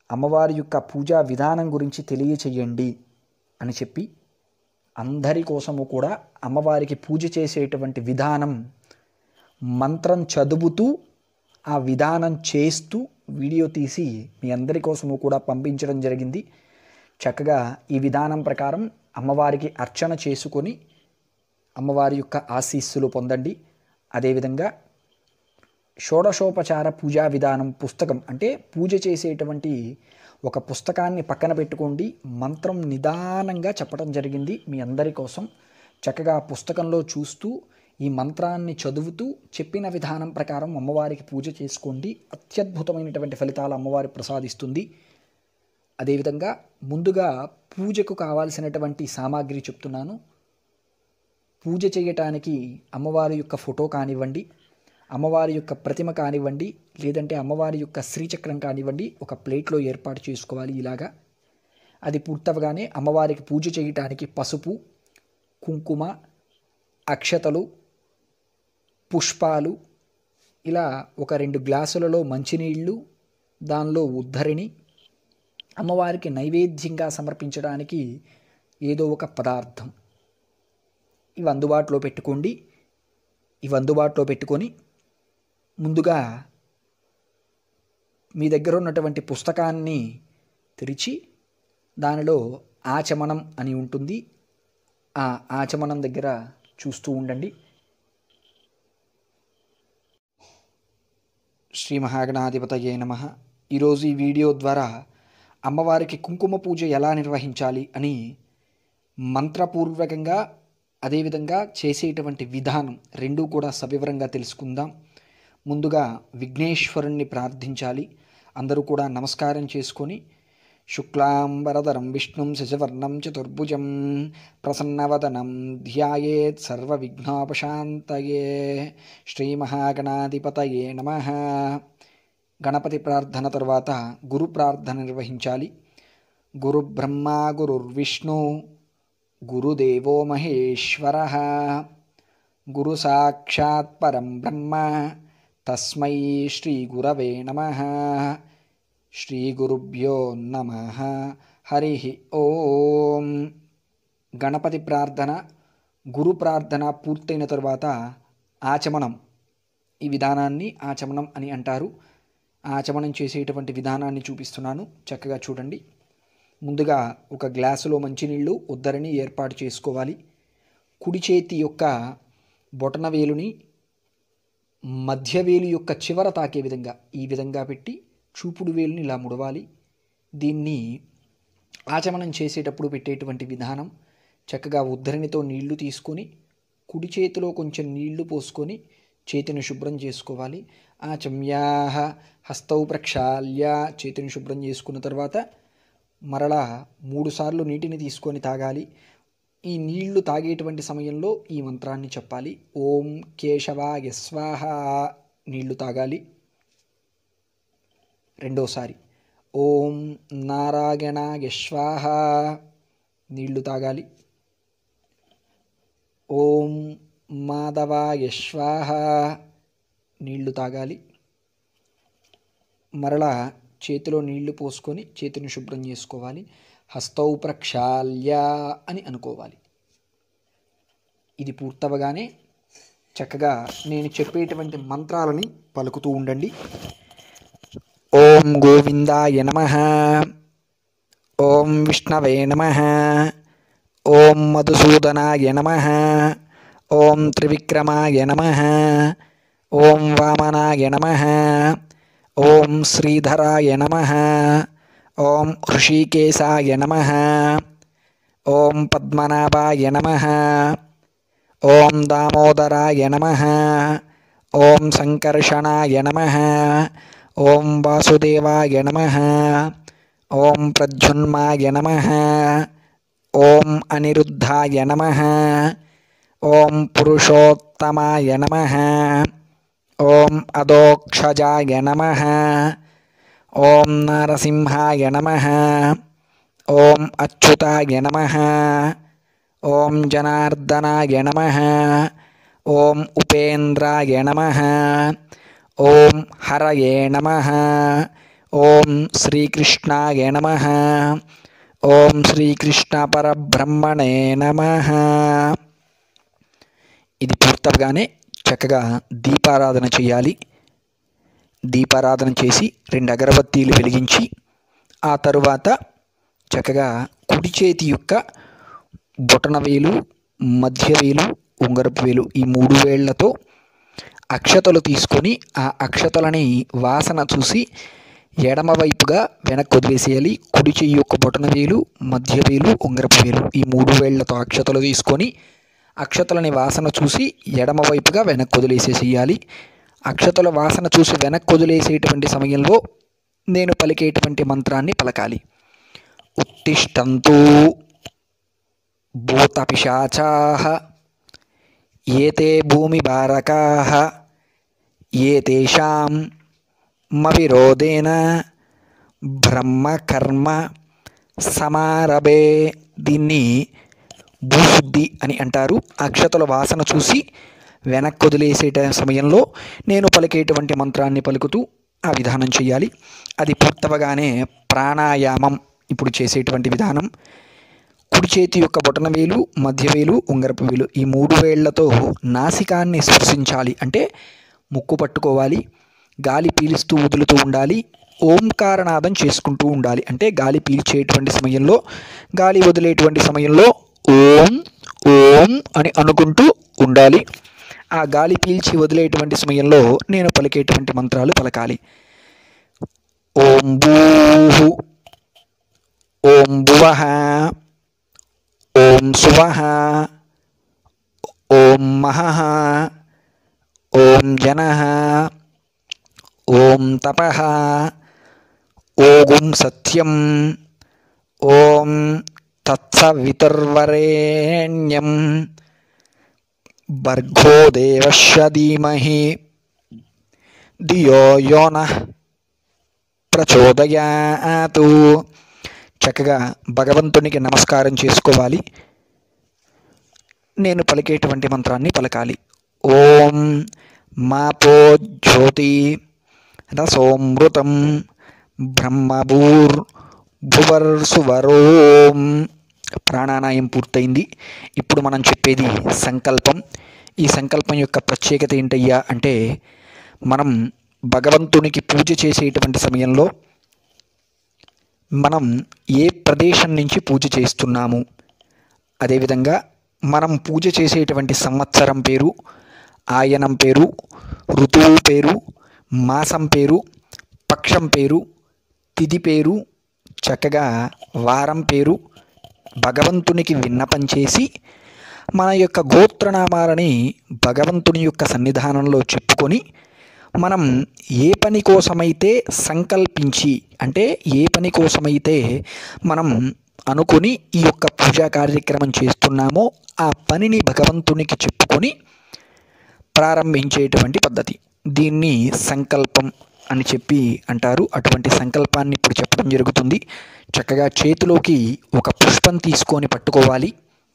అమ్మవారి యొక్క పూజా విధానం గురించి తెలియచేయండి అని చెప్పి అందరి కోసము కూడా అమ్మవారికి పూజ చేసేటువంటి విధానం మంత్రం చదువుతూ ఆ విధానం చేస్తూ వీడియో తీసి మీ అందరి కోసము కూడా పంపించడం జరిగింది చక్కగా ఈ విధానం ప్రకారం అమ్మవారికి అర్చన చేసుకొని అమ్మవారి యొక్క ఆశీస్సులు పొందండి అదేవిధంగా షోడశోపచార పూజా విధానం పుస్తకం అంటే పూజ చేసేటువంటి ఒక పుస్తకాన్ని పక్కన పెట్టుకోండి మంత్రం నిదానంగా చెప్పడం జరిగింది మీ అందరి కోసం చక్కగా ఆ పుస్తకంలో చూస్తూ ఈ మంత్రాన్ని చదువుతూ చెప్పిన విధానం ప్రకారం అమ్మవారికి పూజ చేసుకోండి అత్యద్భుతమైనటువంటి ఫలితాలు అమ్మవారి ప్రసాదిస్తుంది అదేవిధంగా ముందుగా పూజకు కావాల్సినటువంటి సామాగ్రి చెప్తున్నాను పూజ చేయటానికి అమ్మవారి యొక్క ఫోటో కానివ్వండి అమ్మవారి యొక్క ప్రతిమ కానివ్వండి లేదంటే అమ్మవారి యొక్క శ్రీచక్రం కానివ్వండి ఒక ప్లేట్లో ఏర్పాటు చేసుకోవాలి ఇలాగా అది పూర్తవగానే అమ్మవారికి పూజ చేయటానికి పసుపు కుంకుమ అక్షతలు పుష్పాలు ఇలా ఒక రెండు గ్లాసులలో మంచినీళ్ళు దానిలో ఉద్ధరిణి అమ్మవారికి నైవేద్యంగా సమర్పించడానికి ఏదో ఒక పదార్థం ఇవి అందుబాటులో పెట్టుకోండి ఇవి అందుబాటులో పెట్టుకొని ముందుగా మీ దగ్గర ఉన్నటువంటి పుస్తకాన్ని తెరిచి దానిలో ఆచమనం అని ఉంటుంది ఆ ఆచమనం దగ్గర చూస్తూ ఉండండి శ్రీ మహాగణాధిపతయే నమ ఈరోజు ఈ వీడియో ద్వారా అమ్మవారికి కుంకుమ పూజ ఎలా నిర్వహించాలి అని మంత్రపూర్వకంగా అదేవిధంగా చేసేటువంటి విధానం రెండూ కూడా సవివరంగా తెలుసుకుందాం ముందుగా విఘ్నేశ్వరుణ్ణి ప్రార్థించాలి అందరూ కూడా నమస్కారం చేసుకొని శుక్లాంబరధరం విష్ణుం శశవర్ణం చతుర్భుజం ప్రసన్నవదనం ధ్యాయేత్ సర్వవిఘ్నోపశాంతయే శ్రీమహాగణాధిపతయే నమ గణపతి ప్రార్థన తరువాత గురు ప్రార్థన నిర్వహించాలి గురు బ్రహ్మ గురుర్విష్ణు గురుదేవో మహేశ్వర గురు సాక్షాత్ పరం బ్రహ్మ తస్మై శ్రీ గురవే నమ శ్రీ గురుభ్యో నమ హరి ఓం గణపతి ప్రార్థన గురు ప్రార్థన పూర్తయిన తరువాత ఆచమనం ఈ విధానాన్ని ఆచమనం అని అంటారు ఆచమనం చేసేటువంటి విధానాన్ని చూపిస్తున్నాను చక్కగా చూడండి ముందుగా ఒక గ్లాసులో మంచినీళ్ళు ఉద్దరిని ఏర్పాటు చేసుకోవాలి కుడి చేతి యొక్క బొటన వేలుని మధ్య వేలు యొక్క చివర తాకే విధంగా ఈ విధంగా పెట్టి చూపుడు వేలుని ఇలా ముడవాలి దీన్ని ఆచమనం చేసేటప్పుడు పెట్టేటువంటి విధానం చక్కగా ఉద్ధరణితో నీళ్లు తీసుకొని కుడి చేతిలో కొంచెం నీళ్లు పోసుకొని చేతిని శుభ్రం చేసుకోవాలి ఆచమ్యాహ హస్తౌ ప్రక్షాళ్య చేతిని శుభ్రం చేసుకున్న తర్వాత మరలా మూడుసార్లు నీటిని తీసుకొని తాగాలి ఈ నీళ్లు తాగేటువంటి సమయంలో ఈ మంత్రాన్ని చెప్పాలి ఓం కేశవాయ స్వాహ నీళ్లు తాగాలి రెండోసారి ఓం నారాయణాయ స్వాహ నీళ్లు తాగాలి ఓం మాధవాయ స్వాహ నీళ్లు తాగాలి మరలా చేతిలో నీళ్లు పోసుకొని చేతిని శుభ్రం చేసుకోవాలి హస్తౌ ప్రక్షాళ్య అని అనుకోవాలి ఇది పూర్తవగానే చక్కగా నేను చెప్పేటువంటి మంత్రాలని పలుకుతూ ఉండండి ఓం గోవిందాయ నమ ఓం విష్ణవే నమ ఓం మధుసూదనాయ నమ ఓం త్రివిక్రమాయ నమ ఓం వామనాయ నమ ఓం శ్రీధరాయ నమ ఓం హృషికేశాయ నమ ఓం పద్మనాభాయ నమ ఓం దామోదరాయ నమ ఓం సంకర్షణాయ నమ ఓం వాసుదేవాయ నమ ఓం ప్రద్యున్మాయ నమ ఓం అనిరుద్ధాయ నమ ఓం పురుషోత్తమాయ నమ ఓం అదోక్షజాయ నమ ఓం నరసింహాయ నమ ఓం అచ్యుతాయ నమ ఓం జనార్దనాయ నమ ఓం ఉపేంద్రాయ నమ ఓం హరయే నమ ఓం శ్రీకృష్ణాయ నమ ఓం శ్రీకృష్ణ పరబ్రహ్మణే నమ ఇది పూర్తవగానే చక్కగా దీపారాధన చేయాలి దీపారాధన చేసి రెండు అగరబత్తీలు వెలిగించి ఆ తరువాత చక్కగా కుడి చేతి యొక్క బొటనవేలు మధ్య వేలు ఉంగరపు వేలు ఈ మూడు వేళ్లతో అక్షతలు తీసుకొని ఆ అక్షతలని వాసన చూసి ఎడమ వైపుగా వెనక్కి వదిలేసేయాలి కుడి చెయ్యి యొక్క బొటన వేలు మధ్య వేలు ఉంగరపు వేలు ఈ మూడు వేళ్లతో అక్షతలు తీసుకొని అక్షతలని వాసన చూసి ఎడమ వైపుగా వెనక్కి వదిలేసేసేయాలి అక్షతల వాసన చూసి వెనక్కి వదిలేసేటువంటి సమయంలో నేను పలికేటువంటి మంత్రాన్ని పలకాలి ఉత్తిష్టంతు భూతపిశాచా ఏతే భూమిభారకా ఏతేషాం మవిరోధేన బ్రహ్మకర్మ సమారభే దీన్ని భూశుద్ధి అని అంటారు అక్షతల వాసన చూసి వెనక్కి వదిలేసే సమయంలో నేను పలికేటువంటి మంత్రాన్ని పలుకుతూ ఆ విధానం చేయాలి అది పూర్తవగానే ప్రాణాయామం ఇప్పుడు చేసేటువంటి విధానం కుడి చేతి యొక్క బొటనవేలు మధ్యవేలు ఉంగరపు వేలు ఈ మూడు వేళ్లతో నాసికాన్ని స్పృశించాలి అంటే ముక్కు పట్టుకోవాలి గాలి పీలుస్తూ వదులుతూ ఉండాలి ఓంకారనాదం చేసుకుంటూ ఉండాలి అంటే గాలి పీల్చేటువంటి సమయంలో గాలి వదిలేటువంటి సమయంలో ఓం ఓం అని అనుకుంటూ ఉండాలి ఆ గాలి పీల్చి వదిలేటువంటి సమయంలో నేను పలికేటువంటి మంత్రాలు పలకాలి ఓం భూ ఓం భువః ఓం సువః ఓం మహః ఓం జనః ఓం తపః ఓగుం సత్యం ఓం తత్సవితుర్వరేణ్యం భర్గో దేవస్య ధీమహి ధియో యో నః ప్రచోదయాతు చక్కగా భగవంతునికి నమస్కారం చేసుకోవాలి నేను పలికేటువంటి మంత్రాన్ని పలకాలి ఓం మాపో జ్యోతి రసోమృతం బ్రహ్మభూర్ భువర్సువరోం ప్రాణానాయం పూర్తయింది ఇప్పుడు మనం చెప్పేది సంకల్పం ఈ సంకల్పం యొక్క ప్రత్యేకత ఏంటయ్యా అంటే మనం భగవంతునికి పూజ చేసేటువంటి సమయంలో మనం ఏ ప్రదేశం నుంచి పూజ చేస్తున్నాము అదేవిధంగా మనం పూజ చేసేటువంటి సంవత్సరం పేరు ఆయనం పేరు ఋతువు పేరు మాసం పేరు పక్షం పేరు తిథి పేరు చక్కగా వారం పేరు భగవంతునికి విన్నపం చేసి మన యొక్క గోత్రనామాలని భగవంతుని యొక్క సన్నిధానంలో చెప్పుకొని మనం ఏ పని కోసమైతే సంకల్పించి అంటే ఏ పని కోసమైతే మనం అనుకుని ఈ యొక్క పూజా కార్యక్రమం చేస్తున్నామో ఆ పనిని భగవంతునికి చెప్పుకొని ప్రారంభించేటువంటి పద్ధతి దీన్ని సంకల్పం అని చెప్పి అంటారు అటువంటి సంకల్పాన్ని ఇప్పుడు చెప్పడం జరుగుతుంది చక్కగా చేతిలోకి ఒక పుష్పం తీసుకొని పట్టుకోవాలి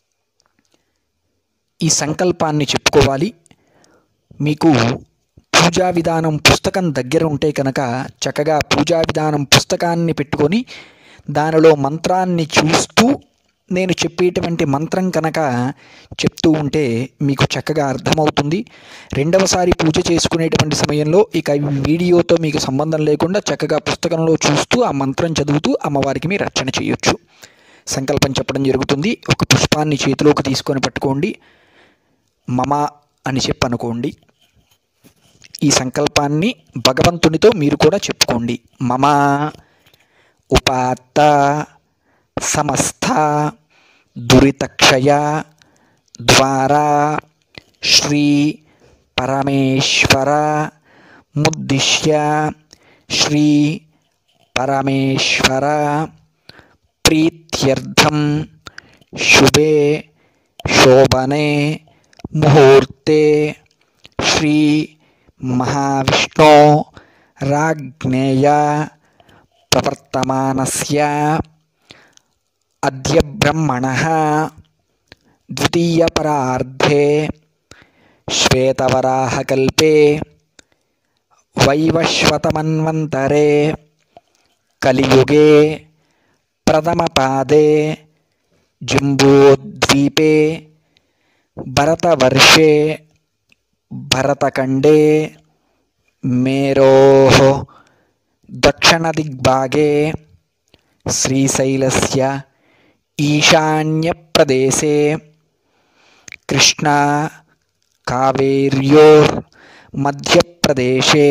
ఈ సంకల్పాన్ని చెప్పుకోవాలి మీకు పూజా విధానం పుస్తకం దగ్గర ఉంటే కనుక చక్కగా పూజా విధానం పుస్తకాన్ని పెట్టుకొని దానిలో మంత్రాన్ని చూస్తూ నేను చెప్పేటువంటి మంత్రం కనుక చెప్తూ ఉంటే మీకు చక్కగా అర్థమవుతుంది రెండవసారి పూజ చేసుకునేటువంటి సమయంలో ఇక ఈ వీడియోతో మీకు సంబంధం లేకుండా చక్కగా పుస్తకంలో చూస్తూ ఆ మంత్రం చదువుతూ అమ్మవారికి మీరు రచన చేయొచ్చు సంకల్పం చెప్పడం జరుగుతుంది ఒక పుష్పాన్ని చేతిలోకి తీసుకొని పట్టుకోండి మమ అని చెప్పి అనుకోండి ఈ సంకల్పాన్ని భగవంతునితో మీరు కూడా చెప్పుకోండి మమ ఉపాత్త సమస్త దురితక్షయ ద్వారా శ్రీ పరమేశ్వర ముద్దిశ్య శ్రీ పరమేశ్వర ప్రీత్యర్థం శుభే శోభనే ముహూర్తే శ్రీ మహావిష్ణో రాజ్ఞేయ ప్రవర్తమానస్య అద్య బ్రహ్మణ ద్వితీయపరార్ధే శ్వేతవరాహకల్పే వైవశ్వతమన్వంతరే కలియుగే ప్రథమపాదే జింబూద్వీపే భరతవర్షే భరతఖండే మేరోः దక్షిణదిగ్భాగే శ్రీశైలస్య ఈశాన్యప్రదేశే కృష్ణా కావేర్యోర్ మధ్యప్రదేశే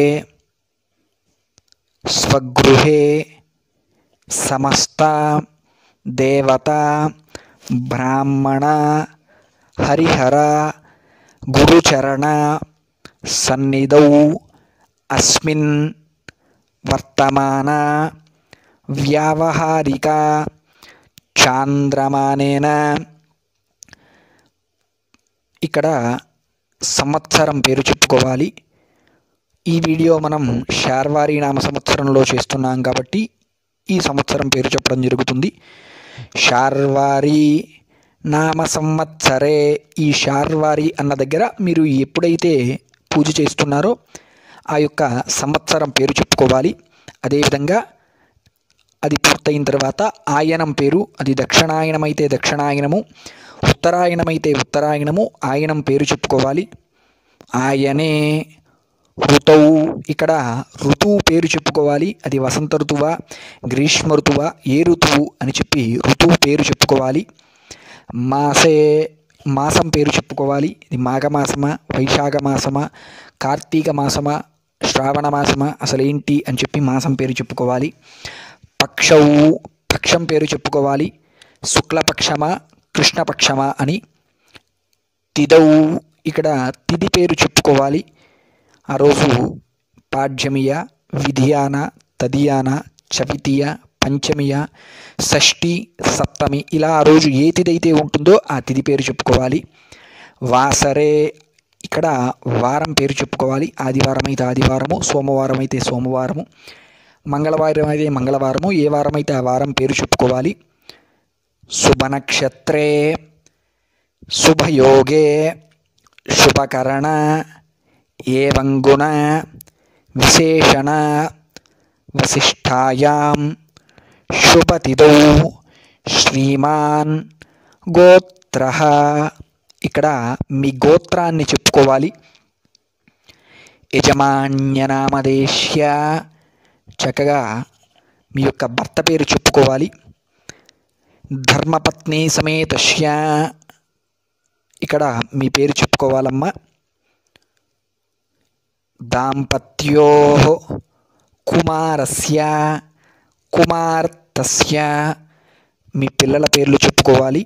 స్వగృహే సమస్త దేవత బ్రాహ్మణ హరిహర గురుచరణ సన్నిధౌ అస్మిన్ వర్తమాన వ్యావహారిక చాంద్రమానేన ఇక్కడ సంవత్సరం పేరు చెప్పుకోవాలి ఈ వీడియో మనం శార్వారి నామ సంవత్సరంలో చేస్తున్నాం కాబట్టి ఈ సంవత్సరం పేరు చెప్పడం జరుగుతుంది శార్వారి నామ సంవత్సరే ఈ శార్వారి అన్న దగ్గర మీరు ఎప్పుడైతే పూజ చేస్తున్నారో ఆ యొక్క సంవత్సరం పేరు చెప్పుకోవాలి అదేవిధంగా అది పూర్తయిన తర్వాత ఆయనం పేరు అది దక్షిణాయనమైతే దక్షిణాయనము ఉత్తరాయణమైతే ఉత్తరాయణము ఆయనం పేరు చెప్పుకోవాలి ఆయనే ఋతువు ఇక్కడ ఋతువు పేరు చెప్పుకోవాలి అది వసంత ఋతువా గ్రీష్మ ఋతువా ఏ ఋతువు అని చెప్పి ఋతువు పేరు చెప్పుకోవాలి మాసే మాసం పేరు చెప్పుకోవాలి ఇది మాఘమాసమా వైశాఖ మాసమా కార్తీక మాసమా శ్రావణ మాసమా అసలు ఏంటి అని చెప్పి మాసం పేరు చెప్పుకోవాలి పక్షవు పక్షం పేరు చెప్పుకోవాలి శుక్లపక్షమా కృష్ణపక్షమా అని తిదవు ఇక్కడ తిథి పేరు చెప్పుకోవాలి ఆ రోజు పాడ్యమియ విధియాన తదియాన చవితియ పంచమియ షష్ఠి సప్తమి ఇలా ఆ రోజు ఏ తిథి అయితే ఉంటుందో ఆ తిథి పేరు చెప్పుకోవాలి వాసరే ఇక్కడ వారం పేరు చెప్పుకోవాలి ఆదివారం అయితే ఆదివారము సోమవారం అయితే సోమవారము మంగళవారం అయితే మంగళవారము ఏ వారం అయితే ఆ వారం పేరు చెప్పుకోవాలి శుభనక్షత్రే శుభయోగే శుభకరణ ఏవం గుణ విశేషణ వశిష్టాయాం శుభతిథౌ శ్రీమాన్ గోత్ర ఇక్కడ మీ గోత్రాన్ని చెప్పుకోవాలి యజమాన్యనామదేశ్య చక్కగా మీ యొక్క భర్త పేరు చెప్పుకోవాలి ధర్మపత్ని సమేతస్య ఇక్కడ మీ పేరు చెప్పుకోవాలమ్మా దాంపత్యో కుమారస్య కుమార్తెస్య మీ పిల్లల పేర్లు చెప్పుకోవాలి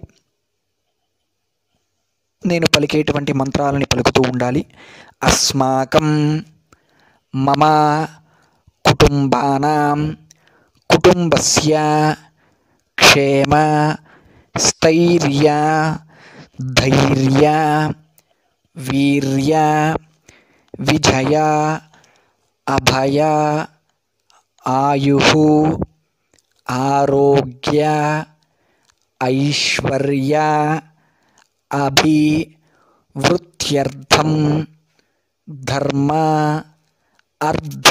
నేను పలికేటువంటి మంత్రాలని పలుకుతూ ఉండాలి అస్మాకం మమ కుటుంబానాం కుటుంబస్య క్షేమ స్థైర్య ధైర్య వీర్య విజయ అభయ ఆయు ఆరోగ్య ఐశ్వర్య అభివృత్యర్థం ధర్మ అర్థ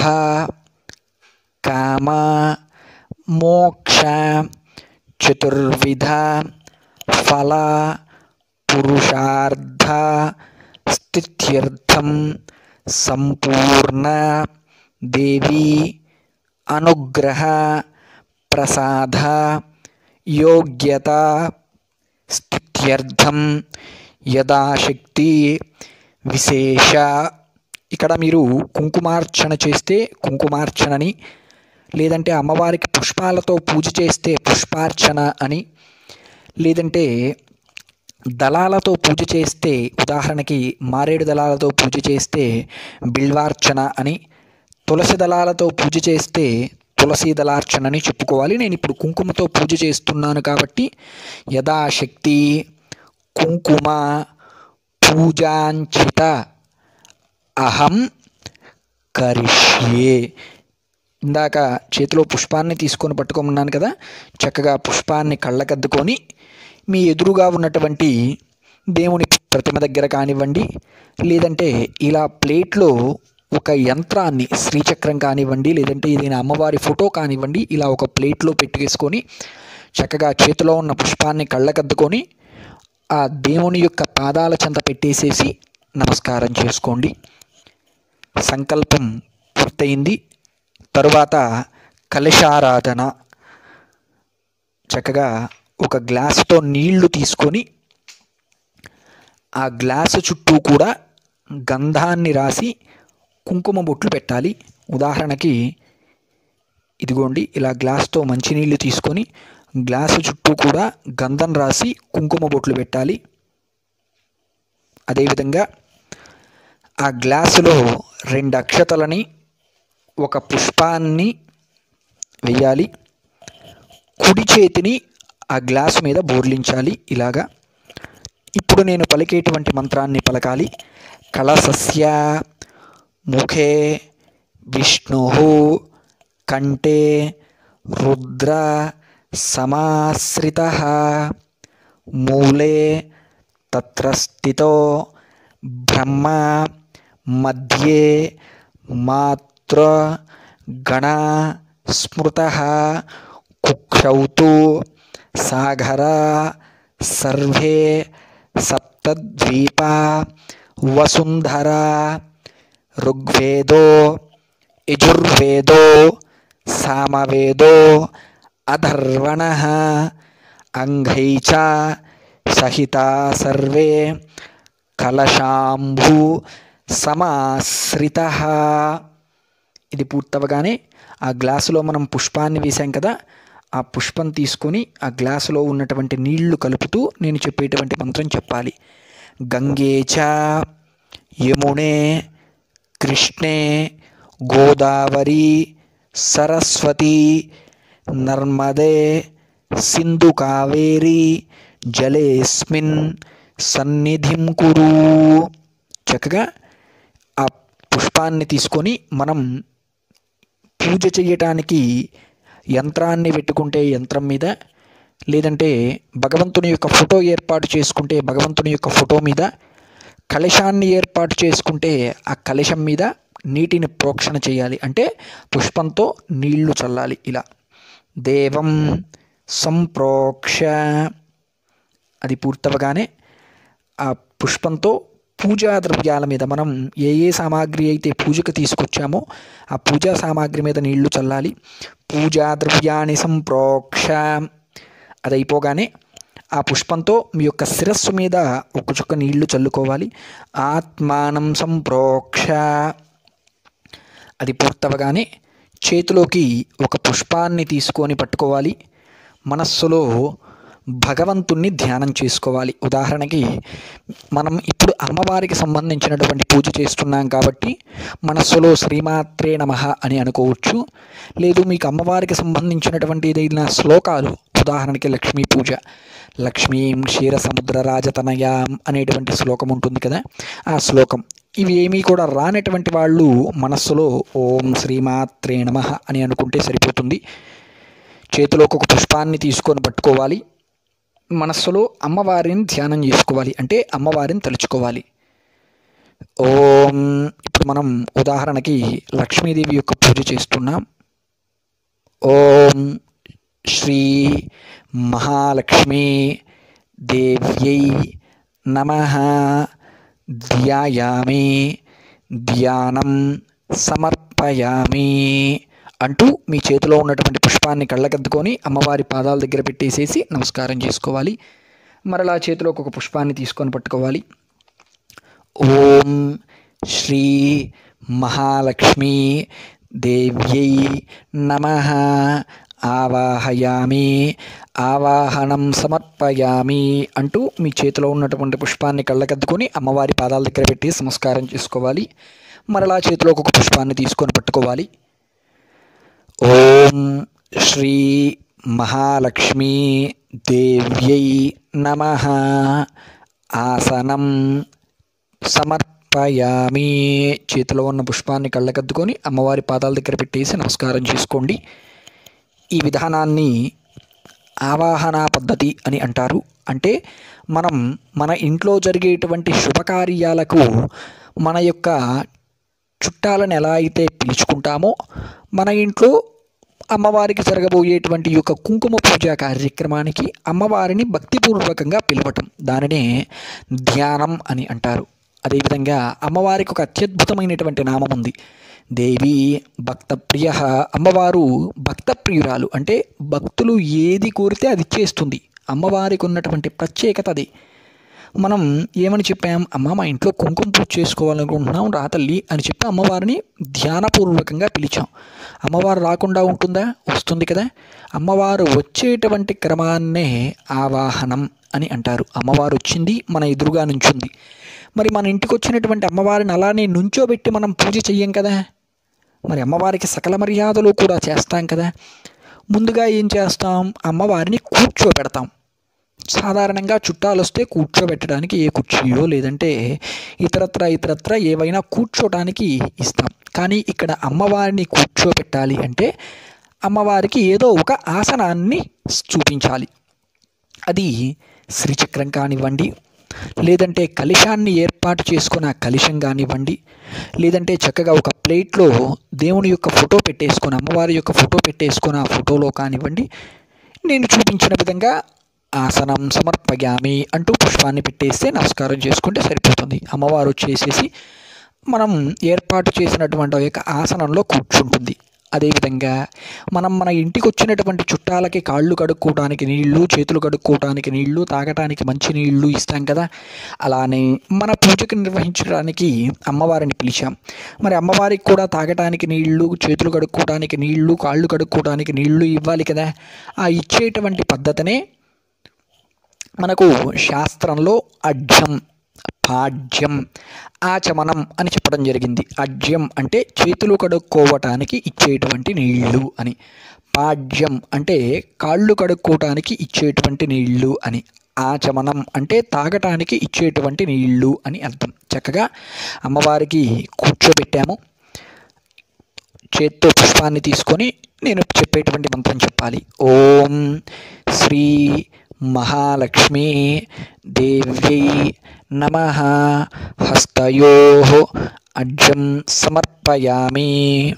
కామ మోక్ష చతుర్విధ ఫల పురుషార్థ స్థిత్యర్థం సంపూర్ణ దేవి అనుగ్రహ ప్రసాద యోగ్యత స్థిత్యర్థం యథాశక్తి విశేష ఇక్కడ మీరు కుంకుమార్చన చేస్తే కుంకుమార్చనని లేదంటే అమ్మవారికి పుష్పాలతో పూజ చేస్తే పుష్పార్చన అని లేదంటే దళాలతో పూజ చేస్తే ఉదాహరణకి మారేడు దళాలతో పూజ చేస్తే బిల్వార్చన అని తులసి దళాలతో పూజ చేస్తే తులసి దళార్చన అని చెప్పుకోవాలి నేను ఇప్పుడు కుంకుమతో పూజ చేస్తున్నాను కాబట్టి యథాశక్తి కుంకుమ పూజాంచిత అహం కరిష్యే ఇందాక చేతిలో పుష్పాన్ని తీసుకొని పట్టుకోమన్నాను కదా చక్కగా పుష్పాన్ని కళ్ళకద్దుకొని మీ ఎదురుగా ఉన్నటువంటి దేవుని ప్రతిమ దగ్గర కానివ్వండి లేదంటే ఇలా ప్లేట్లో ఒక యంత్రాన్ని శ్రీచక్రం కానివ్వండి లేదంటే ఏదైనా అమ్మవారి ఫోటో కానివ్వండి ఇలా ఒక ప్లేట్లో పెట్టుకేసుకొని చక్కగా చేతిలో ఉన్న పుష్పాన్ని కళ్ళకద్దుకొని ఆ దేవుని యొక్క పాదాల చెంత పెట్టేసేసి నమస్కారం చేసుకోండి సంకల్పం పూర్తయింది తరువాత కలశారాధన చక్కగా ఒక గ్లాసుతో నీళ్లు తీసుకొని ఆ గ్లాసు చుట్టూ కూడా గంధాన్ని రాసి కుంకుమ బొట్లు పెట్టాలి ఉదాహరణకి ఇదిగోండి ఇలా గ్లాస్తో మంచినీళ్ళు తీసుకొని గ్లాసు చుట్టూ కూడా గంధం రాసి కుంకుమ బొట్లు పెట్టాలి అదేవిధంగా ఆ గ్లాసులో రెండు అక్షతలని ఒక పుష్పాన్ని వెయ్యాలి కుడి చేతిని ఆ గ్లాస్ మీద బోర్లించాలి ఇలాగా ఇప్పుడు నేను పలికేటువంటి మంత్రాన్ని పలకాలి కళసస్య ముఖే విష్ణు కంఠే రుద్ర సమాశ్రిత మూలే తత్ర స్థితో బ్రహ్మ మధ్యే మాతృ గణ స్మృత కుక్షౌతు సాగర సర్వే సప్తద్వీపా వసుంధర ఋగ్వేదో యజుర్వేదో సామవేదో అధర్వణ అంగై చ సహితా సర్వే కలశాంభూ సమాశ్రిత ఇది పూర్తవగానే ఆ గ్లాసులో మనం పుష్పాన్ని వేసాం కదా ఆ పుష్పం తీసుకొని ఆ గ్లాసులో ఉన్నటువంటి నీళ్లు కలుపుతూ నేను చెప్పేటువంటి మంత్రం చెప్పాలి గంగే చ యమునే కృష్ణే గోదావరి సరస్వతి నర్మదే సింధు కావేరి జలేస్మిన్ సన్నిధిం కురు చక్కగా ఆ పుష్పాన్ని తీసుకొని మనం పూజ చేయటానికి యంత్రాన్ని పెట్టుకుంటే యంత్రం మీద లేదంటే భగవంతుని యొక్క ఫోటో ఏర్పాటు చేసుకుంటే భగవంతుని యొక్క ఫోటో మీద కలశాన్ని ఏర్పాటు చేసుకుంటే ఆ కలశం మీద నీటిని ప్రోక్షణ చేయాలి అంటే పుష్పంతో నీళ్లు చల్లాలి ఇలా దేవం సంప్రోక్ష అది పూర్తవగానే ఆ పుష్పంతో పూజా ద్రవ్యాల మీద మనం ఏ ఏ సామాగ్రి అయితే పూజకు తీసుకొచ్చామో ఆ పూజా సామాగ్రి మీద నీళ్లు చల్లాలి పూజా ద్రవ్యాన్ని సంప్రోక్ష అది అయిపోగానే ఆ పుష్పంతో మీ యొక్క శిరస్సు మీద ఒక చుక్క నీళ్లు చల్లుకోవాలి ఆత్మానం సంప్రోక్ష అది పూర్తవగానే చేతిలోకి ఒక పుష్పాన్ని తీసుకొని పట్టుకోవాలి మనస్సులో భగవంతుణ్ణి ధ్యానం చేసుకోవాలి ఉదాహరణకి మనం ఇప్పుడు అమ్మవారికి సంబంధించినటువంటి పూజ చేస్తున్నాం కాబట్టి మనస్సులో శ్రీమాత్రే నమ అని అనుకోవచ్చు లేదు మీకు అమ్మవారికి సంబంధించినటువంటి ఏదైనా శ్లోకాలు ఉదాహరణకి లక్ష్మీ పూజ లక్ష్మీం క్షీర సముద్ర రాజతనయాం అనేటువంటి శ్లోకం ఉంటుంది కదా ఆ శ్లోకం ఇవి ఏమీ కూడా రానటువంటి వాళ్ళు మనస్సులో ఓం శ్రీమాత్రే నమ అని అనుకుంటే సరిపోతుంది చేతిలోకి ఒక పుష్పాన్ని తీసుకొని పట్టుకోవాలి మనస్సులో అమ్మవారిని ధ్యానం చేసుకోవాలి అంటే అమ్మవారిని తలుచుకోవాలి ఓం ఇప్పుడు మనం ఉదాహరణకి లక్ష్మీదేవి యొక్క పూజ చేస్తున్నాం ఓం శ్రీ మహాలక్ష్మీ దేవ్యై నమ ధ్యాయామి ధ్యానం సమర్పయామి అంటూ మీ చేతిలో ఉన్నటువంటి పుష్పాన్ని కళ్ళకద్దుకొని అమ్మవారి పాదాల దగ్గర పెట్టేసేసి నమస్కారం చేసుకోవాలి మరలా చేతిలోకి ఒక పుష్పాన్ని తీసుకొని పట్టుకోవాలి ఓం శ్రీ మహాలక్ష్మీ దేవ్యై నమ ఆవాహయామి ఆవాహనం సమర్పయామి అంటూ మీ చేతిలో ఉన్నటువంటి పుష్పాన్ని కళ్ళకద్దుకొని అమ్మవారి పాదాల దగ్గర పెట్టి నమస్కారం చేసుకోవాలి మరలా చేతిలోకి ఒక పుష్పాన్ని తీసుకొని పట్టుకోవాలి ఓం శ్రీ మహాలక్ష్మీ దేవ్యై నమ ఆసనం సమర్పయామి చేతిలో ఉన్న పుష్పాన్ని కళ్ళకద్దుకొని అమ్మవారి పాదాల దగ్గర పెట్టేసి నమస్కారం చేసుకోండి ఈ విధానాన్ని ఆవాహన పద్ధతి అని అంటారు అంటే మనం మన ఇంట్లో జరిగేటువంటి శుభకార్యాలకు మన యొక్క చుట్టాలను ఎలా అయితే పిలుచుకుంటామో మన ఇంట్లో అమ్మవారికి జరగబోయేటువంటి ఈ యొక్క కుంకుమ పూజ కార్యక్రమానికి అమ్మవారిని భక్తిపూర్వకంగా పిలవటం దానినే ధ్యానం అని అంటారు అదేవిధంగా అమ్మవారికి ఒక అత్యద్భుతమైనటువంటి నామం ఉంది దేవి భక్తప్రియ అమ్మవారు భక్తప్రియురాలు అంటే భక్తులు ఏది కోరితే అది ఇచ్చేస్తుంది అమ్మవారికి ఉన్నటువంటి ప్రత్యేకత అది మనం ఏమని చెప్పాం అమ్మ మా ఇంట్లో కుంకుమ పూజ చేసుకోవాలనుకుంటున్నాం రా తల్లి అని చెప్పి అమ్మవారిని ధ్యానపూర్వకంగా పిలిచాం అమ్మవారు రాకుండా ఉంటుందా వస్తుంది కదా అమ్మవారు వచ్చేటువంటి క్రమాన్నే ఆవాహనం అని అంటారు అమ్మవారు వచ్చింది మన ఎదురుగా నుంచుంది మరి మన ఇంటికి వచ్చినటువంటి అమ్మవారిని అలానే నుంచోబెట్టి మనం పూజ చెయ్యం కదా మరి అమ్మవారికి సకల మర్యాదలు కూడా చేస్తాం కదా ముందుగా ఏం చేస్తాం అమ్మవారిని కూర్చోబెడతాం సాధారణంగా చుట్టాలు వస్తే కూర్చోబెట్టడానికి ఏ కుర్చీయో లేదంటే ఇతరత్ర ఇతరత్ర ఏవైనా కూర్చోటానికి ఇస్తాం కానీ ఇక్కడ అమ్మవారిని కూర్చోబెట్టాలి అంటే అమ్మవారికి ఏదో ఒక ఆసనాన్ని చూపించాలి అది శ్రీచక్రం కానివ్వండి లేదంటే కలిశాన్ని ఏర్పాటు చేసుకున్న కలిశం కానివ్వండి లేదంటే చక్కగా ఒక ప్లేట్లో దేవుని యొక్క ఫోటో పెట్టేసుకొని అమ్మవారి యొక్క ఫోటో పెట్టేసుకొని ఆ ఫోటోలో కానివ్వండి నేను చూపించిన విధంగా ఆసనం సమర్పయామి అంటూ పుష్పాన్ని పెట్టేస్తే నమస్కారం చేసుకుంటే సరిపోతుంది అమ్మవారు వచ్చేసేసి మనం ఏర్పాటు చేసినటువంటి ఆ యొక్క ఆసనంలో కూర్చుంటుంది అదేవిధంగా మనం మన ఇంటికి వచ్చినటువంటి చుట్టాలకి కాళ్ళు కడుక్కోవడానికి నీళ్లు చేతులు కడుక్కోవడానికి నీళ్లు తాగటానికి మంచి నీళ్లు ఇస్తాం కదా అలానే మన పూజకు నిర్వహించడానికి అమ్మవారిని పిలిచాం మరి అమ్మవారికి కూడా తాగటానికి నీళ్లు చేతులు కడుక్కోవడానికి నీళ్లు కాళ్ళు కడుక్కోవడానికి నీళ్లు ఇవ్వాలి కదా ఆ ఇచ్చేటువంటి పద్ధతినే మనకు శాస్త్రంలో అడ్యం పాడ్యం ఆచమనం అని చెప్పడం జరిగింది అడ్యం అంటే చేతులు కడుక్కోవటానికి ఇచ్చేటువంటి నీళ్లు అని పాడ్యం అంటే కాళ్ళు కడుక్కోవటానికి ఇచ్చేటువంటి నీళ్లు అని ఆచమనం అంటే తాగటానికి ఇచ్చేటువంటి నీళ్లు అని అర్థం చక్కగా అమ్మవారికి కూర్చోబెట్టాము చేత్తో పుష్పాన్ని తీసుకొని నేను చెప్పేటువంటి మంత్రం చెప్పాలి ఓం శ్రీ మహాలక్ష్మీ దేవ్యై నమ హస్తయో అడ్యం సమర్పయామి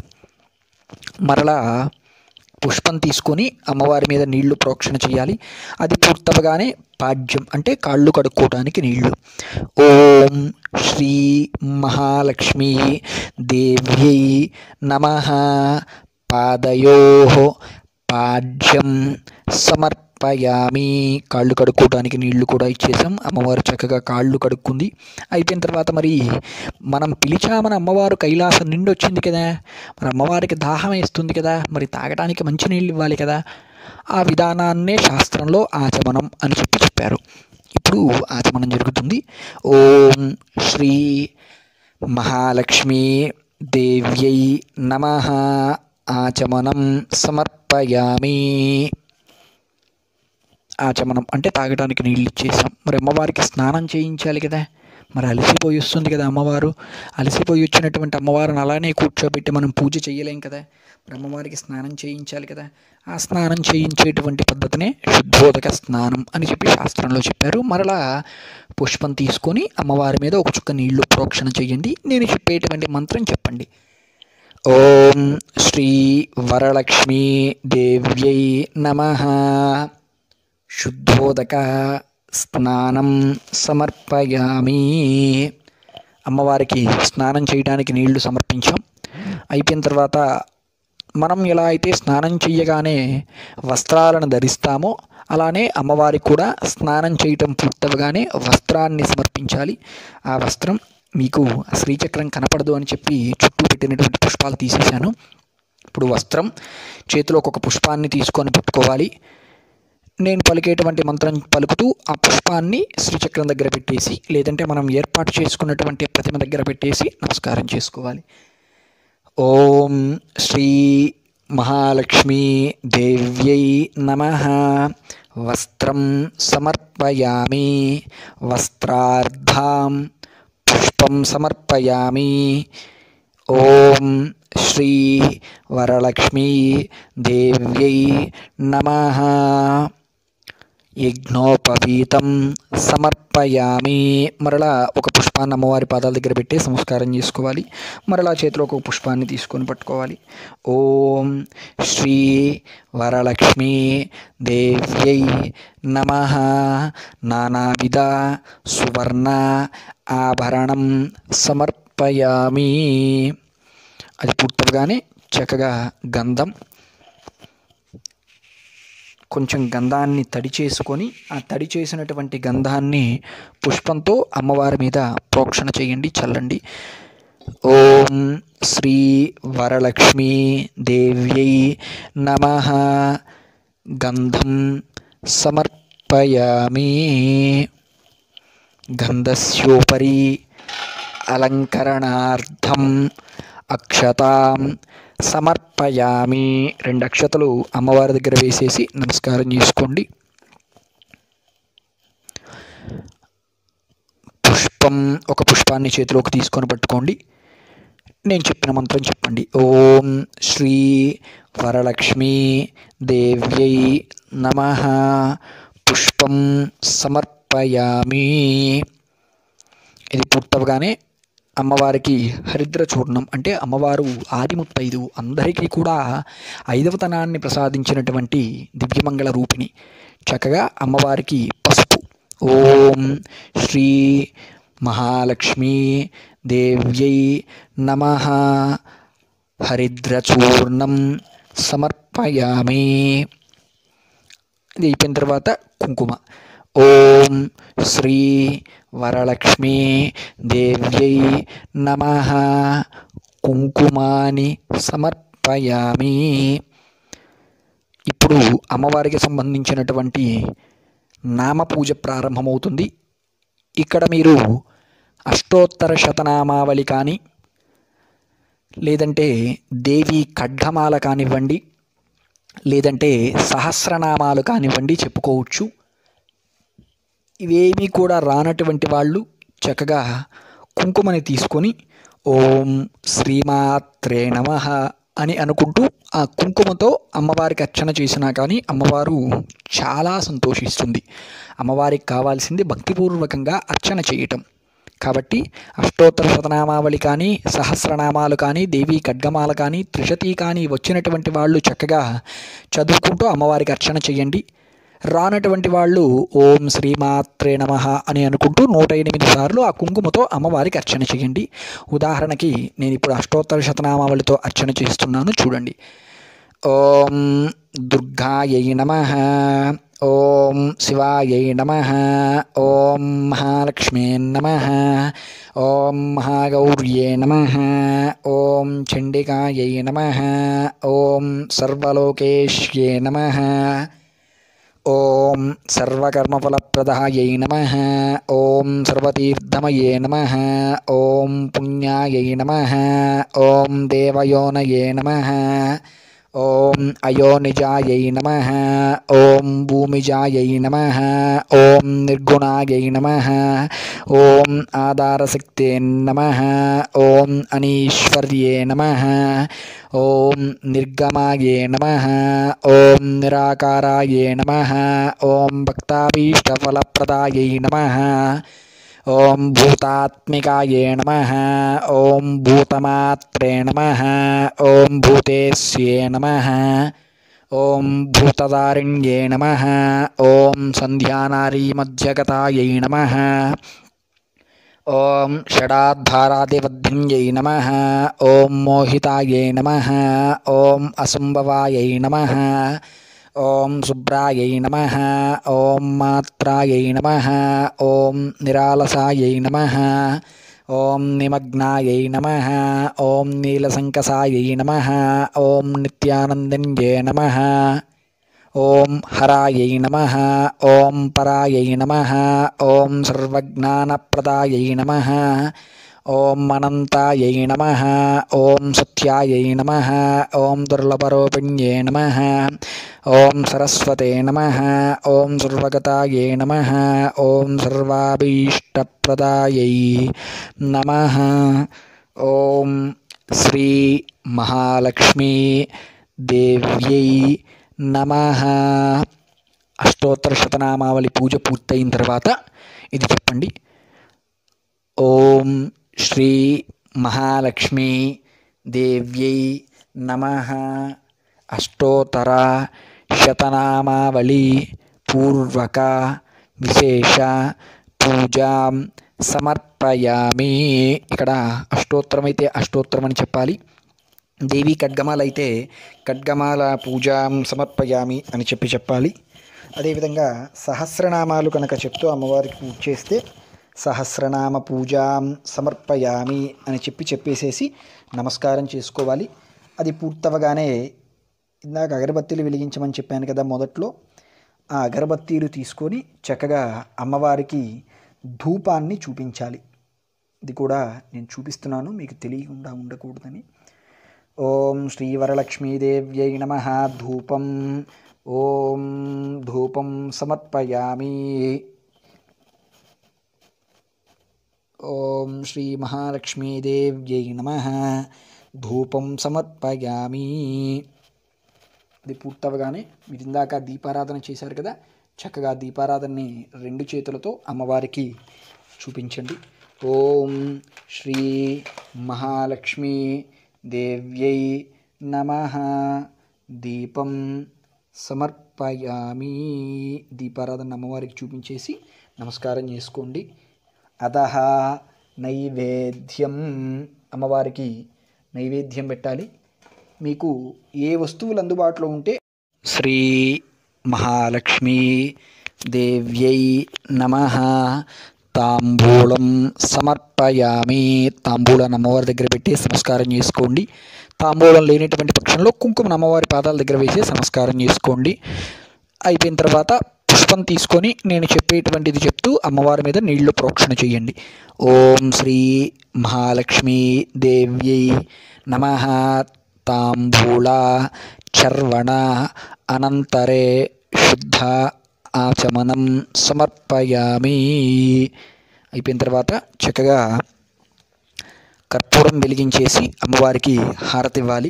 మరలా పుష్పం తీసుకొని అమ్మవారి మీద నీళ్లు ప్రోక్షణ చేయాలి అది పూర్తవగానే పాడ్యం అంటే కాళ్ళు కడుక్కోవటానికి నీళ్లు ఓం శ్రీ మహాలక్ష్మీ దేవ్యై నమ పాదయో పాడ్యం సమర్పయామి కాళ్ళు కడుక్కోవడానికి నీళ్లు కూడా ఇచ్చేసాం అమ్మవారు చక్కగా కాళ్ళు కడుక్కుంది అయిపోయిన తర్వాత మరి మనం పిలిచామని అమ్మవారు కైలాసం నిండి వచ్చింది కదా మరి అమ్మవారికి దాహం వేస్తుంది కదా మరి తాగడానికి మంచి నీళ్ళు ఇవ్వాలి కదా ఆ విధానాన్నే శాస్త్రంలో ఆచమనం అని చెప్పి చెప్పారు ఇప్పుడు ఆచమనం జరుగుతుంది ఓం శ్రీ మహాలక్ష్మీ దేవ్యై నమ ఆచమనం సమర్పయామి ఆచమనం అంటే తాగడానికి నీళ్ళు ఇచ్చేసాం మరి అమ్మవారికి స్నానం చేయించాలి కదా మరి అలసిపోయి వస్తుంది కదా అమ్మవారు అలసిపోయి వచ్చినటువంటి అమ్మవారిని అలానే కూర్చోబెట్టి మనం పూజ చేయలేం కదా మరి అమ్మవారికి స్నానం చేయించాలి కదా ఆ స్నానం చేయించేటువంటి పద్ధతినే శుద్ధోదక స్నానం అని చెప్పి శాస్త్రంలో చెప్పారు మరలా పుష్పం తీసుకొని అమ్మవారి మీద ఒక చుక్క నీళ్లు ప్రోక్షణ చేయండి నేను చెప్పేటువంటి మంత్రం చెప్పండి ఓం శ్రీ వరలక్ష్మీ దేవ్యై నమ శుద్ధోదక స్నానం సమర్పయామి అమ్మవారికి స్నానం చేయడానికి నీళ్లు సమర్పించాం అయిపోయిన తర్వాత మనం ఎలా అయితే స్నానం చేయగానే వస్త్రాలను ధరిస్తామో అలానే అమ్మవారికి కూడా స్నానం చేయటం పూర్తవగానే వస్త్రాన్ని సమర్పించాలి ఆ వస్త్రం మీకు శ్రీచక్రం కనపడదు అని చెప్పి చుట్టూ పెట్టినటువంటి పుష్పాలు తీసేశాను ఇప్పుడు వస్త్రం చేతిలో ఒక పుష్పాన్ని తీసుకొని పెట్టుకోవాలి నేను పలికేటువంటి మంత్రం పలుకుతూ ఆ పుష్పాన్ని శ్రీచక్రం దగ్గర పెట్టేసి లేదంటే మనం ఏర్పాటు చేసుకున్నటువంటి ప్రతిమ దగ్గర పెట్టేసి నమస్కారం చేసుకోవాలి ఓం శ్రీ మహాలక్ష్మీ దేవ్యై నమ వస్త్రం సమర్పయామి వస్త్రార్థం పుష్పం సమర్పయామి ఓం శ్రీ వరలక్ష్మీ దేవ్యై నమ యజ్ఞోపవీతం సమర్పయామి మరలా ఒక పుష్పాన్ని అమ్మవారి పాదాల దగ్గర పెట్టి సంస్కారం చేసుకోవాలి మరలా చేతిలో ఒక పుష్పాన్ని తీసుకొని పట్టుకోవాలి ఓం శ్రీ వరలక్ష్మీ దేవ్యై నమ నానావిధ సువర్ణ ఆభరణం సమర్పయామి అది పూర్తవగానే చక్కగా గంధం కొంచెం గంధాన్ని తడి చేసుకొని ఆ తడి చేసినటువంటి గంధాన్ని పుష్పంతో అమ్మవారి మీద ప్రోక్షణ చేయండి చల్లండి ఓం శ్రీ వరలక్ష్మీ దేవ్యై నమ గంధం సమర్పయామి గంధస్యోపరి అలంకరణార్థం అక్షతాం సమర్పయామి రెండు అక్షతలు అమ్మవారి దగ్గర వేసేసి నమస్కారం చేసుకోండి పుష్పం ఒక పుష్పాన్ని చేతిలోకి తీసుకొని పట్టుకోండి నేను చెప్పిన మంత్రం చెప్పండి ఓం శ్రీ వరలక్ష్మీ దేవ్యై నమ పుష్పం సమర్పయామి ఇది పూర్తవగానే అమ్మవారికి హరిద్ర చూర్ణం అంటే అమ్మవారు ఆదిముత్తైదు అందరికీ కూడా ఐదవతనాన్ని ప్రసాదించినటువంటి దివ్యమంగళ రూపిణి చక్కగా అమ్మవారికి పసుపు ఓం శ్రీ మహాలక్ష్మీ దేవ్యై నమ హరిద్రచూర్ణం సమర్పయామి ఇది అయిపోయిన తర్వాత కుంకుమ ఓం శ్రీ వరలక్ష్మీ దేవ్యై నమ కుంకుమాని సమర్పయామి ఇప్పుడు అమ్మవారికి సంబంధించినటువంటి నామపూజ ప్రారంభమవుతుంది ఇక్కడ మీరు అష్టోత్తర శతనామావళి కానీ లేదంటే దేవి ఖడ్గమాల కానివ్వండి లేదంటే సహస్రనామాలు కానివ్వండి చెప్పుకోవచ్చు ఇవేమీ కూడా రానటువంటి వాళ్ళు చక్కగా కుంకుమని తీసుకొని ఓం శ్రీమాత్రే నమ అని అనుకుంటూ ఆ కుంకుమతో అమ్మవారికి అర్చన చేసినా కానీ అమ్మవారు చాలా సంతోషిస్తుంది అమ్మవారికి కావాల్సింది భక్తిపూర్వకంగా అర్చన చేయటం కాబట్టి అష్టోత్తర శతనామావళి కానీ సహస్రనామాలు కానీ దేవి ఖడ్గమాల కానీ త్రిశతి కానీ వచ్చినటువంటి వాళ్ళు చక్కగా చదువుకుంటూ అమ్మవారికి అర్చన చేయండి రానటువంటి వాళ్ళు ఓం శ్రీమాత్రే నమ అని అనుకుంటూ నూట ఎనిమిది సార్లు ఆ కుంకుమతో అమ్మవారికి అర్చన చేయండి ఉదాహరణకి నేను ఇప్పుడు అష్టోత్తర శతనామావళితో అర్చన చేస్తున్నాను చూడండి ఓం దుర్గాయై నమ ఓం శివాయై నమ ఓం మహాలక్ష్మే నమ ఓం మహాగౌర్యే నమ ఓం చండికాయై నమ ఓం సర్వలోకేష్యే నమ ఓం సర్వకర్మఫలప్రదాయై నమ ఓం సర్వతీర్థమయే నమ ఓం పుణ్యాయై నమ ఓం దేవయోనయే నమ ఓం అయోనిజాయై నమ ఓం భూమిజాయై నమ ఓం నిర్గుణాయై నమ ఓం ఆధారశక్తే నమ ఓం అనీశ్వర్యే నమ ఓం నిర్గమాయే నమ ఓం నిరాకారాయే నమ ఓం భక్తాభీష్టఫలప్రదాయై నమ ఓం భూతాత్మికాయే నమ ఓం భూతమాత్రే నమ ఓం భూతేస్యే నమ ఓం భూతదారిణ్యే నమ ఓం సంధ్యానారీమధ్యగతాయై నమ ఓం షడాద్ధారాదివద్ధిన్యై నమ ఓం మోహితాయై నమ ఓం అసంభవాయై నమ ఓం శుభ్రాయై నమ ఓం మాత్రాయై నమ ఓం నిరాలసాయై నమ ఓం నిమగ్నాయై నమ ఓం నీలసంకసాయై నమ ఓం నిత్యానందన్యే నమ ఓం హరాయై నమ ఓం పరాయై నమ ఓం సర్వజ్ఞానప్రదాయై నమ ఓం అనంతాయై నమ ఓం సత్యాయై నమ ఓం దుర్లభరూపిణ్యే నమ ఓం సరస్వతే నమ ఓం సర్వగతాయే నమ ఓం సర్వాభీష్టప్రదాయై నమ ఓం శ్రీ మహాలక్ష్మీ దేవ్యై నమ అష్టోత్తర శతనామావళి పూజ పూర్తయిన తర్వాత ఇది చెప్పండి ఓం శ్రీ మహాలక్ష్మి దేవ్యై నమ అష్టోత్తర శతనామావళి పూర్వక విశేష పూజాం సమర్పయామి ఇక్కడ అష్టోత్తరం అయితే అష్టోత్తరం అని చెప్పాలి దేవి ఖడ్గమాల అయితే ఖడ్గమాల పూజాం సమర్పయామి అని చెప్పి చెప్పాలి అదేవిధంగా సహస్రనామాలు కనుక చెప్తూ అమ్మవారికి పూజ చేస్తే సహస్రనామ పూజాం సమర్పయామి అని చెప్పి చెప్పేసేసి నమస్కారం చేసుకోవాలి అది పూర్తవగానే ఇందాక అగరబత్తీలు వెలిగించమని చెప్పాను కదా మొదట్లో ఆ అగరబత్తీలు తీసుకొని చక్కగా అమ్మవారికి ధూపాన్ని చూపించాలి ఇది కూడా నేను చూపిస్తున్నాను మీకు తెలియకుండా ఉండకూడదని ఓం శ్రీవరలక్ష్మీదేవ్యై నమ ధూపం ఓం ధూపం సమర్పయామి ఓం శ్రీ మహాలక్ష్మీదేవ్యై నమ ధూపం సమర్పయామి ఇది పూర్తవగానే మీరు ఇందాక దీపారాధన చేశారు కదా చక్కగా దీపారాధనని రెండు చేతులతో అమ్మవారికి చూపించండి ఓం శ్రీ మహాలక్ష్మి దేవ్యై నమ దీపం సమర్పయామి దీపారాధన అమ్మవారికి చూపించేసి నమస్కారం చేసుకోండి అదహ నైవేద్యం అమ్మవారికి నైవేద్యం పెట్టాలి మీకు ఏ వస్తువులు అందుబాటులో ఉంటే శ్రీ మహాలక్ష్మి దేవ్యై నమ తాంబూలం సమర్పయామి తాంబూలం అమ్మవారి దగ్గర పెట్టి నమస్కారం చేసుకోండి తాంబూలం లేనటువంటి పక్షంలో కుంకుమ అమ్మవారి పాదాల దగ్గర వేసి నమస్కారం చేసుకోండి అయిపోయిన తర్వాత పుష్పం తీసుకొని నేను చెప్పేటువంటిది చెప్తూ అమ్మవారి మీద నీళ్లు ప్రోక్షణ చేయండి ఓం శ్రీ మహాలక్ష్మి దేవ్యై నమ తాంబూల చర్వణ అనంతరే శుద్ధ ఆచమనం సమర్పయామి అయిపోయిన తర్వాత చక్కగా కర్పూరం వెలిగించేసి అమ్మవారికి హారతి ఇవ్వాలి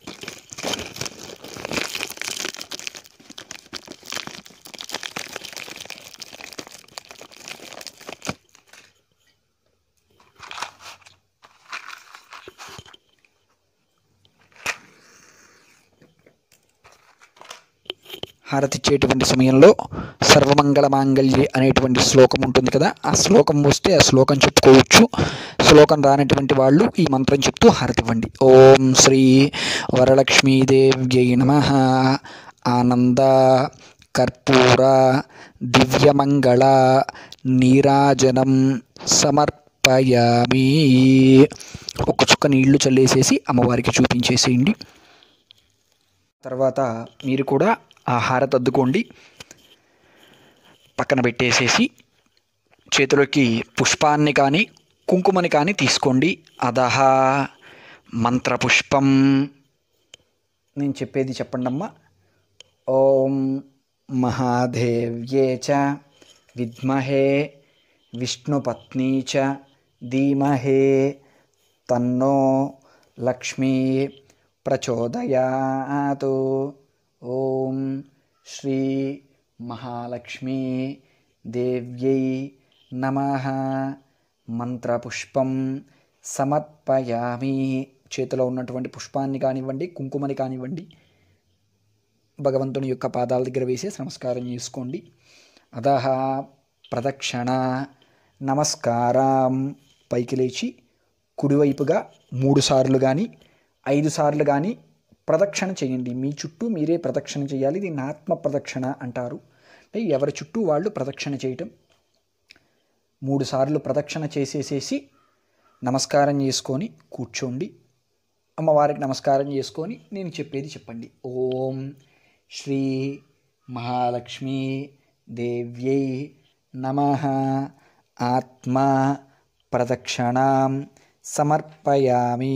హారతి ఇచ్చేటువంటి సమయంలో సర్వమంగళ మాంగళ్యే అనేటువంటి శ్లోకం ఉంటుంది కదా ఆ శ్లోకం వస్తే ఆ శ్లోకం చెప్పుకోవచ్చు శ్లోకం రానటువంటి వాళ్ళు ఈ మంత్రం చెప్తూ హారతి ఇవ్వండి ఓం శ్రీ వరలక్ష్మీదేవ్యై నమ ఆనంద కర్పూర దివ్యమంగళ నీరాజనం సమర్పయామి ఒక చుక్క నీళ్లు చల్లేసేసి అమ్మవారికి చూపించేసేయండి తర్వాత మీరు కూడా ఆ హారతి అద్దుకోండి పక్కన పెట్టేసేసి చేతిలోకి పుష్పాన్ని కానీ కుంకుమని కానీ తీసుకోండి అదహ మంత్రపుష్పం నేను చెప్పేది చెప్పండి అమ్మా ఓం మహాదేవ్యే చ విద్మహే విష్ణుపత్ని చ ధీమహే తన్నో లక్ష్మీ ప్రచోదయాతు ఓం శ్రీ మహాలక్ష్మీ దేవ్యై నమ మంత్రపుష్పం సమర్పయామి చేతిలో ఉన్నటువంటి పుష్పాన్ని కానివ్వండి కుంకుమని కానివ్వండి భగవంతుని యొక్క పాదాల దగ్గర వేసేసి నమస్కారం చేసుకోండి అదహ ప్రదక్షిణ నమస్కారం పైకి లేచి కుడివైపుగా మూడు సార్లు కానీ ఐదు సార్లు కానీ ప్రదక్షిణ చేయండి మీ చుట్టూ మీరే ప్రదక్షిణ చేయాలి దీన్ని ఆత్మ ప్రదక్షిణ అంటారు అంటే ఎవరి చుట్టూ వాళ్ళు ప్రదక్షిణ చేయటం మూడు సార్లు ప్రదక్షిణ చేసేసేసి నమస్కారం చేసుకొని కూర్చోండి అమ్మవారికి నమస్కారం చేసుకొని నేను చెప్పేది చెప్పండి ఓం శ్రీ మహాలక్ష్మి దేవ్యై నమ ఆత్మ ప్రదక్షిణాం సమర్పయామి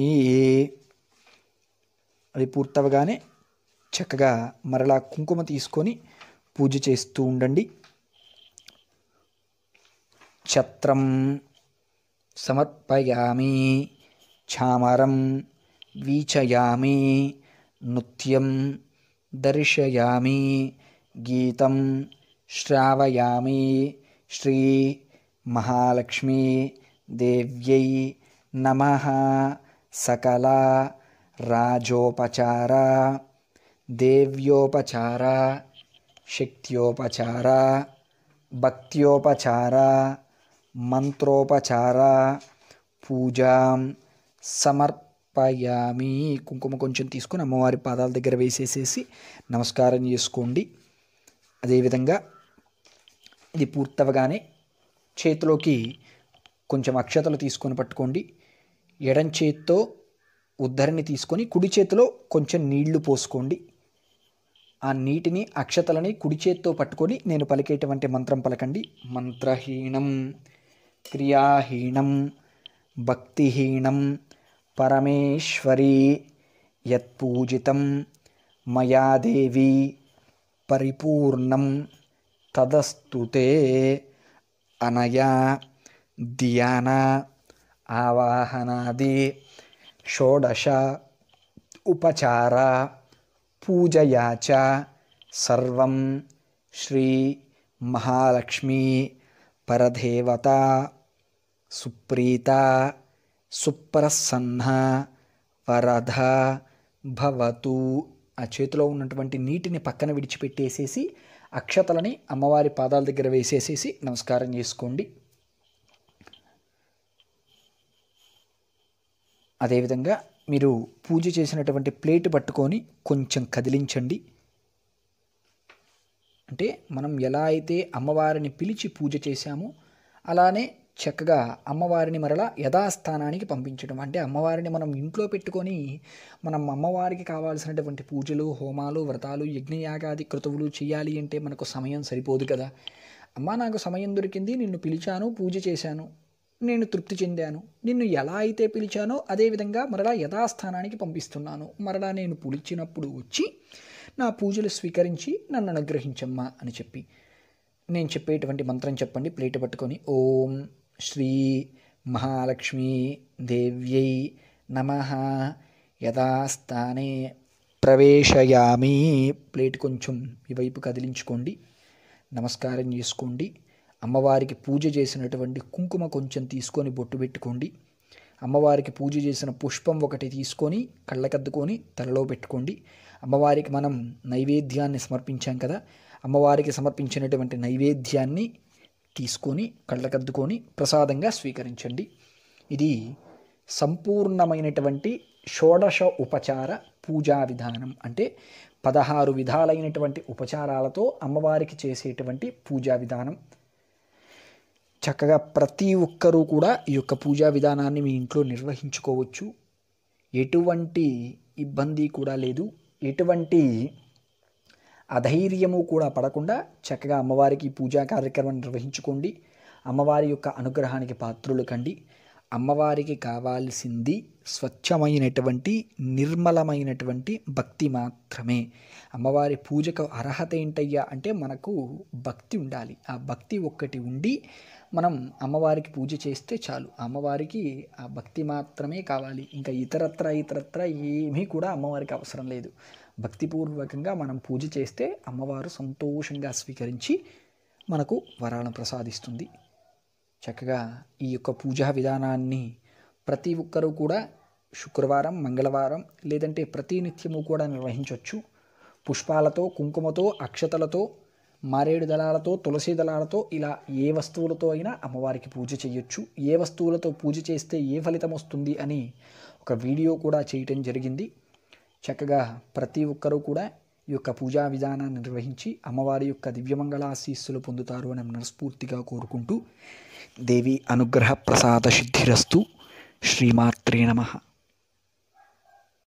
అది పూర్తవగానే చక్కగా మరలా కుంకుమ తీసుకొని పూజ చేస్తూ ఉండండి ఛత్రం సమర్పయామి ఛామరం వీచయామి నృత్యం దర్శయామి గీతం శ్రావయామి శ్రీ మహాలక్ష్మీ దేవ్యై నమ సకల రాజోపచార దేవ్యోపచార శక్త్యోపచార భక్త్యోపచార మంత్రోపచార పూజాం సమర్పయామి కుంకుమ కొంచెం తీసుకొని అమ్మవారి పాదాల దగ్గర వేసేసేసి నమస్కారం చేసుకోండి అదేవిధంగా ఇది పూర్తవగానే చేతిలోకి కొంచెం అక్షతలు తీసుకొని పట్టుకోండి ఎడం చేత్తో ఉద్ధరిని తీసుకొని కుడి చేతిలో కొంచెం నీళ్లు పోసుకోండి ఆ నీటిని అక్షతలని కుడి చేత్తో పట్టుకొని నేను పలికేటువంటి మంత్రం పలకండి మంత్రహీనం క్రియాహీనం భక్తిహీనం పరమేశ్వరి యత్పూజితం మయా దేవి పరిపూర్ణం తదస్తుతే అనయా ధ్యాన ఆవాహనాది షోడశ ఉపచార పూజయా చ సర్వం శ్రీ మహాలక్ష్మీ పరదేవత సుప్రీత సుప్రసన్న వరద భవతు ఆ చేతిలో ఉన్నటువంటి నీటిని పక్కన విడిచిపెట్టేసేసి అక్షతలని అమ్మవారి పాదాల దగ్గర వేసేసేసి నమస్కారం చేసుకోండి అదేవిధంగా మీరు పూజ చేసినటువంటి ప్లేట్ పట్టుకొని కొంచెం కదిలించండి అంటే మనం ఎలా అయితే అమ్మవారిని పిలిచి పూజ చేశామో అలానే చక్కగా అమ్మవారిని మరలా యథాస్థానానికి పంపించడం అంటే అమ్మవారిని మనం ఇంట్లో పెట్టుకొని మనం అమ్మవారికి కావాల్సినటువంటి పూజలు హోమాలు వ్రతాలు యజ్ఞయాగాది క్రతువులు చేయాలి అంటే మనకు సమయం సరిపోదు కదా అమ్మ నాకు సమయం దొరికింది నిన్ను పిలిచాను పూజ చేశాను నేను తృప్తి చెందాను నిన్ను ఎలా అయితే పిలిచానో అదేవిధంగా మరలా యథాస్థానానికి పంపిస్తున్నాను మరలా నేను పిలిచినప్పుడు వచ్చి నా పూజలు స్వీకరించి నన్ను అనుగ్రహించమ్మా అని చెప్పి నేను చెప్పేటువంటి మంత్రం చెప్పండి ప్లేట్ పట్టుకొని ఓం శ్రీ మహాలక్ష్మీ దేవ్యై నమ యథాస్థానే ప్రవేశయామి ప్లేట్ కొంచెం ఈ వైపు కదిలించుకోండి నమస్కారం చేసుకోండి అమ్మవారికి పూజ చేసినటువంటి కుంకుమ కొంచెం తీసుకొని బొట్టు పెట్టుకోండి అమ్మవారికి పూజ చేసిన పుష్పం ఒకటి తీసుకొని కళ్ళకద్దుకొని తలలో పెట్టుకోండి అమ్మవారికి మనం నైవేద్యాన్ని సమర్పించాం కదా అమ్మవారికి సమర్పించినటువంటి నైవేద్యాన్ని తీసుకొని కళ్ళకద్దుకొని ప్రసాదంగా స్వీకరించండి ఇది సంపూర్ణమైనటువంటి షోడశ ఉపచార పూజా విధానం అంటే పదహారు విధాలైనటువంటి ఉపచారాలతో అమ్మవారికి చేసేటువంటి పూజా విధానం చక్కగా ప్రతి ఒక్కరూ కూడా ఈ యొక్క పూజా విధానాన్ని మీ ఇంట్లో నిర్వహించుకోవచ్చు ఎటువంటి ఇబ్బంది కూడా లేదు ఎటువంటి అధైర్యము కూడా పడకుండా చక్కగా అమ్మవారికి పూజా కార్యక్రమం నిర్వహించుకోండి అమ్మవారి యొక్క అనుగ్రహానికి పాత్రులు కండి అమ్మవారికి కావాల్సింది స్వచ్ఛమైనటువంటి నిర్మలమైనటువంటి భక్తి మాత్రమే అమ్మవారి పూజకు అర్హత ఏంటయ్యా అంటే మనకు భక్తి ఉండాలి ఆ భక్తి ఒక్కటి ఉండి మనం అమ్మవారికి పూజ చేస్తే చాలు అమ్మవారికి ఆ భక్తి మాత్రమే కావాలి ఇంకా ఇతరత్ర ఇతరత్ర ఏమీ కూడా అమ్మవారికి అవసరం లేదు భక్తిపూర్వకంగా మనం పూజ చేస్తే అమ్మవారు సంతోషంగా స్వీకరించి మనకు వరాలను ప్రసాదిస్తుంది చక్కగా ఈ యొక్క పూజా విధానాన్ని ప్రతి ఒక్కరూ కూడా శుక్రవారం మంగళవారం లేదంటే ప్రతి నిత్యము కూడా నిర్వహించవచ్చు పుష్పాలతో కుంకుమతో అక్షతలతో మారేడు దళాలతో తులసి దళాలతో ఇలా ఏ వస్తువులతో అయినా అమ్మవారికి పూజ చేయొచ్చు ఏ వస్తువులతో పూజ చేస్తే ఏ ఫలితం వస్తుంది అని ఒక వీడియో కూడా చేయటం జరిగింది చక్కగా ప్రతి ఒక్కరూ కూడా ఈ యొక్క పూజా విధానాన్ని నిర్వహించి అమ్మవారి యొక్క దివ్యమంగళాశీస్సులు పొందుతారు అని మనస్ఫూర్తిగా కోరుకుంటూ దేవి అనుగ్రహ ప్రసాద సిద్ధిరస్తు శ్రీమాత్రే నమః